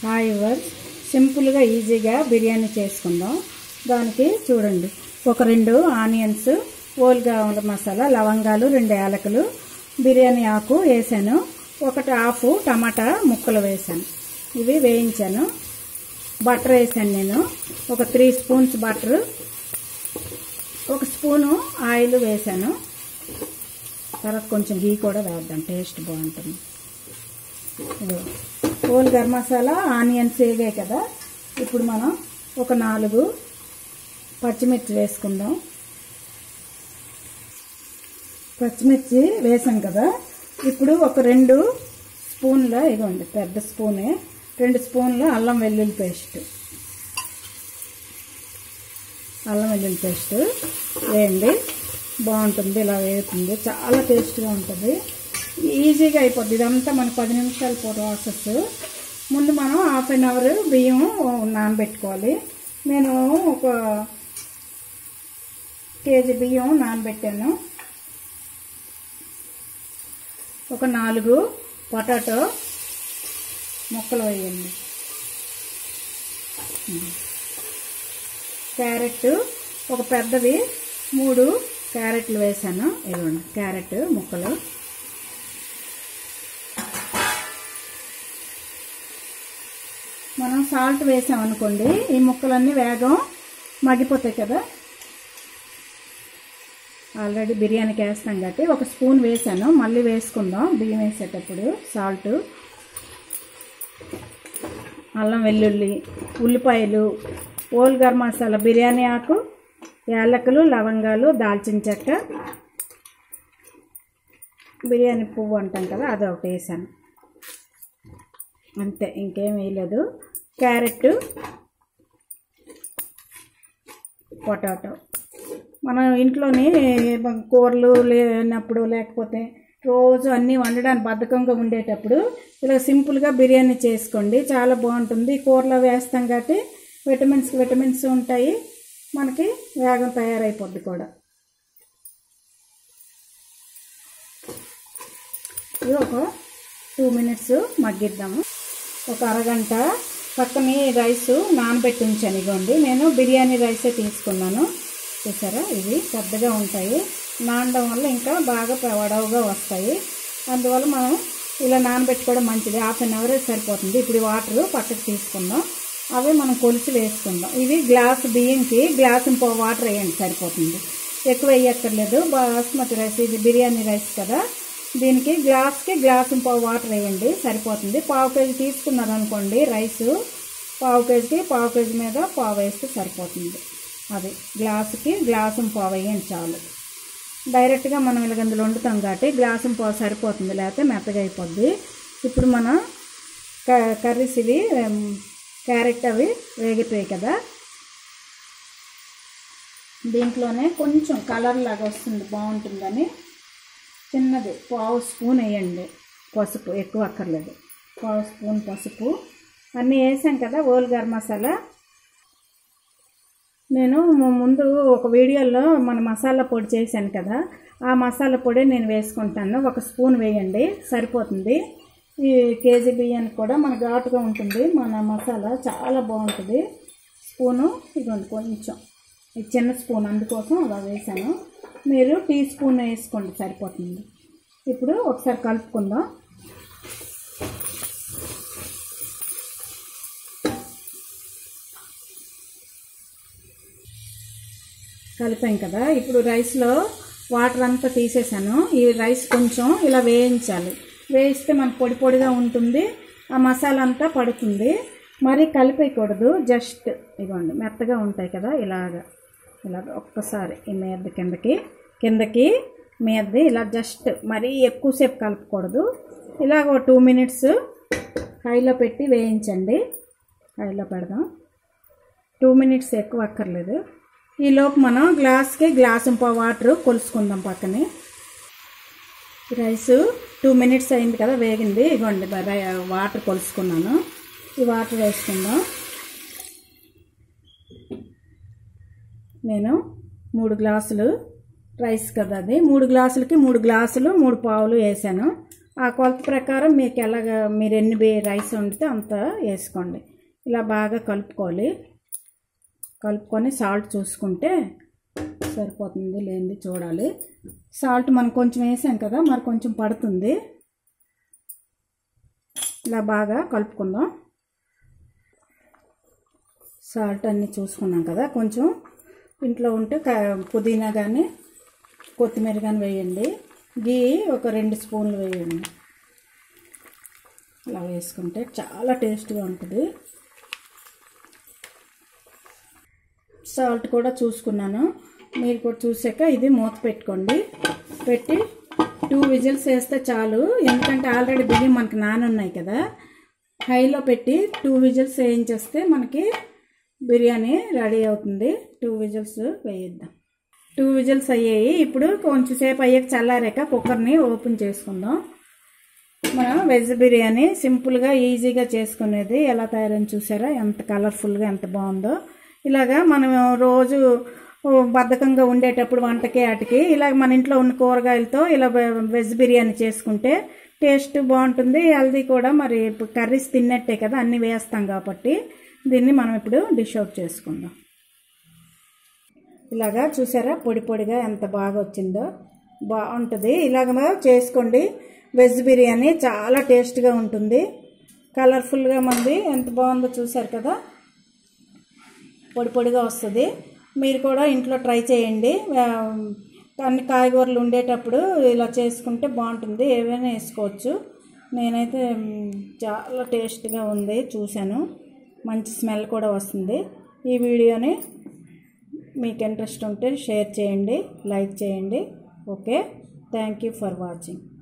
Hi verse సింపుల్గా ఈజీగా బిర్యానీ చేసుకుందాం దానికి చూడండి ఒక రెండు ఆనియన్స్ ఓల్గా మసాలా లవంగాలు రెండు యాలకులు బిర్యానీ ఆకు వేసాను ఒకటి హాఫ్ టమాటా ముక్కలు వేసాను ఇవి వేయించాను బటర్ వేసాను నేను ఒక త్రీ స్పూన్స్ బటర్ ఒక స్పూను ఆయిల్ వేసాను తర్వాత కొంచెం గీ కూడా వేద్దాం టేస్ట్ బాగుంటుంది ఇదిగో. హోల్ గరం మసాలా ఆనియన్స్ వేగాయి కదా ఇప్పుడు మనం ఒక నాలుగు పచ్చిమిర్చి వేసుకుందాం పచ్చిమిర్చి వేసాం కదా ఇప్పుడు ఒక రెండు స్పూన్ల ఇదిగోండి పెద్ద స్పూనే రెండు స్పూన్ల అల్లం వెల్లుల్లి పేస్ట్ అల్లం వెల్లుల్లి పేస్ట్ వేయండి బాగుంటుంది ఇలా వేగుతుంది చాలా టేస్ట్గా ఉంటుంది ఈజీగా అయిపోద్ది ఇదంతా మనకు పది నిమిషాల ప్రాసెస్ ముందు మనం హాఫ్ అన్ అవర్ బియ్యం నానబెట్టుకోవాలి నేను ఒక కేజీ బియ్యం నానబెట్టాను ఒక నాలుగు పొటాటో ముక్కలు వేయండి క్యారెట్ ఒక పెద్దవి మూడు క్యారెట్లు వేసాను ఇవ్వండి క్యారెట్ ముక్కలు మనం సాల్ట్ వేసామనుకోండి ఈ ముక్కలన్నీ వేగం మగ్గిపోతాయి కదా ఆల్రెడీ బిర్యానీకి వేస్తాం కాబట్టి ఒక స్పూన్ వేసాను మళ్ళీ వేసుకుందాం బియ్యం వేసేటప్పుడు సాల్ట్ అల్లం వెల్లుల్లి ఉల్లిపాయలు ఓల్ గరం మసాలా బిర్యానీ ఆకు యాలకులు లవంగాలు దాల్చిన చెక్క బిర్యానీ పువ్వు అంటాం కదా అది ఒకటి వేసాను అంతే ఇంకేం వేయలేదు క్యారెట్ పొటాటో మనం ఇంట్లోనే కూరలు లేనప్పుడు లేకపోతే రోజు అన్నీ వండడానికి బద్ధకంగా ఉండేటప్పుడు ఇలా సింపుల్గా బిర్యానీ చేసుకోండి చాలా బాగుంటుంది కూరలో వేస్తాం కాబట్టి విటమిన్స్ విటమిన్స్ ఉంటాయి మనకి వేగం తయారైపోద్ది కూడా ఇది ఒక టూ మినిట్స్ మగ్గిద్దాము ఒక అరగంట పక్కనే రైస్ నానబెట్టి ఉంచాను ఇగోండి నేను బిర్యానీ రైసే తీసుకున్నాను చూసారా ఇవి పెద్దగా ఉంటాయి నానడం వల్ల ఇంకా బాగా వడవుగా వస్తాయి అందువల్ల మనం ఇలా నానబెట్టుకోవడం మంచిది హాఫ్ అన్ అవర్ సరిపోతుంది ఇప్పుడు ఈ వాటర్ పక్కకు తీసుకుందాం అవి మనం కొలిసి వేసుకుందాం ఇవి గ్లాస్ బియ్యంకి గ్లాస్ ఇంకో వాటర్ వేయండి సరిపోతుంది ఎక్కువ వేయక్కర్లేదు బాస్మతి రైస్ ఇది బిర్యానీ రైస్ కదా దీనికి గ్లాస్కి గ్లాస్ ఇంకో వాటర్ వేయండి సరిపోతుంది పావు కేజీ తీసుకున్నారు అనుకోండి రైస్ పావు కేజీకి పావు కేజీ మీద పావు వేస్తే సరిపోతుంది అది గ్లాసుకి గ్లాసు పావు వేయండి చాలు డైరెక్ట్గా మనం ఇలాగందులో వండుతాం కాబట్టి గ్లాసు పావు సరిపోతుంది లేకపోతే మెత్తగా అయిపోద్ది ఇప్పుడు మనం క- కర్రీస్ ఇవి ఉమ్, క్యారెట్ అవి వేగిపోయాయి కదా దీంట్లోనే కొంచెం కలర్ లాగా వస్తుంది బాగుంటుందని చిన్నది పావు స్పూన్ వేయండి పసుపు ఎక్కువ అక్కర్లేదు పావు స్పూన్ పసుపు అన్నీ వేసాం కదా ఓల్ గరం మసాలా నేను ము- ముందు ఒక వీడియోలో మన మసాలా పొడి చేశాను కదా ఆ మసాలా పొడి నేను వేసుకుంటాను ఒక స్పూన్ వేయండి సరిపోతుంది ఈ కేజీ బియ్యానికి కూడా మన ఘాటుగా ఉంటుంది మన మసాలా చాలా బాగుంటుంది స్పూను ఇదిగోండి కొంచెం ఇది చిన్న స్పూన్ అందుకోసం అలా వేసాను మీరు టీ స్పూన్ వేసుకోండి సరిపోతుంది ఇప్పుడు ఒకసారి కలుపుకుందాం కలిపాం కదా ఇప్పుడు రైస్లో వాటర్ అంతా తీసేసాను ఈ రైస్ కొంచెం ఇలా వేయించాలి వేయిస్తే మనకు పొడి పొడిగా ఉంటుంది ఆ మసాలా అంతా పడుతుంది మరీ కలిపేయకూడదు జస్ట్ ఇదిగోండి మెత్తగా ఉంటాయి కదా ఇలాగ ఇలాగ ఒక్కసారి ఈ మీద కిందకి కిందకి మీదది ఇలా జస్ట్ మరీ ఎక్కువసేపు కలపకూడదు ఇలాగ ఒక టూ మినిట్స్ హైలో పెట్టి వేయించండి హైలో పెడదాం టూ మినిట్స్ ఎక్కువ అక్కర్లేదు ఈలోపు మనం గ్లాస్కి గ్లాస్ ఇంపో వాటర్ కొలుసుకుందాం పక్కనే రైస్ టూ మినిట్స్ అయింది కదా వేగింది ఇగోండి బ- రై- వాటర్ కొలుసుకున్నాను ఈ వాటర్ వేసుకుందాం నేను మూడు గ్లాసులు రైస్ కదా అది మూడు గ్లాసులకి మూడు గ్లాసులు మూడు పావులు వేసాను ఆ కొలత ప్రకారం మీకు ఎలాగ మీరు ఎన్ని బే రైస్ వండితే అంత వేసుకోండి ఇలా బాగా కలుపుకోవాలి కలుపుకొని సాల్ట్ చూసుకుంటే సరిపోతుంది లేనిది చూడాలి సాల్ట్ మనం కొంచెం వేసాం కదా మరి కొంచెం పడుతుంది ఇలా బాగా కలుపుకుందాం సాల్ట్ అన్నీ చూసుకున్నాం కదా కొంచెం ఇంట్లో ఉంటే క- పుదీనా కానీ కొత్తిమీర కానీ వేయండి గీ ఒక రెండు స్పూన్లు వేయండి ఇలా వేసుకుంటే చాలా టేస్ట్గా ఉంటుంది సాల్ట్ కూడా చూసుకున్నాను మీరు కూడా చూసాక ఇది మూత పెట్టుకోండి పెట్టి టూ విజిల్స్ వేస్తే చాలు ఎందుకంటే ఆల్రెడీ బియ్యం మనకి నానున్నాయి కదా హైలో పెట్టి టూ విజిల్స్ వేయించేస్తే మనకి బిర్యానీ రెడీ అవుతుంది టూ విజిల్స్ వేయిద్దాం టూ విజిల్స్ అయ్యాయి ఇప్పుడు కొంచెం సేపు అయ్యాక చల్లారాక కుక్కర్ని ఓపెన్ చేసుకుందాం మనం వెజ్ బిర్యానీ సింపుల్గా ఈజీగా చేసుకునేది ఎలా తయారని చూసారా ఎంత కలర్ఫుల్గా ఎంత బాగుందో ఇలాగా మనం రోజు బద్ధకంగా ఉండేటప్పుడు వంటకి వాటికి ఇలాగ మన ఇంట్లో ఉన్న కూరగాయలతో ఇలా వె- వెజ్ బిర్యానీ చేసుకుంటే టేస్ట్ బాగుంటుంది హెల్దీ కూడా మరి ఇప్పుడు కర్రీస్ తిన్నట్టే కదా అన్నీ వేస్తాం కాబట్టి దీన్ని మనం ఇప్పుడు డిష్ అవుట్ చేసుకుందాం ఇలాగా చూసారా పొడి పొడిగా ఎంత బాగా వచ్చిందో బాగుంటుంది ఇలాగ చేసుకోండి వెజ్ బిర్యానీ చాలా టేస్ట్గా ఉంటుంది కలర్ఫుల్గా మంది ఎంత బాగుందో చూసారు కదా పొడి పొడిగా వస్తుంది మీరు కూడా ఇంట్లో ట్రై చేయండి ఆ, అన్ని కాయగూరలు ఉండేటప్పుడు ఇలా చేసుకుంటే బాగుంటుంది ఏవైనా వేసుకోవచ్చు నేనైతే మ్, చాలా టేస్ట్గా ఉంది చూశాను మంచి స్మెల్ కూడా వస్తుంది ఈ వీడియోని మీకు ఇంట్రెస్ట్ ఉంటే షేర్ చేయండి లైక్ చేయండి okay thank you for watching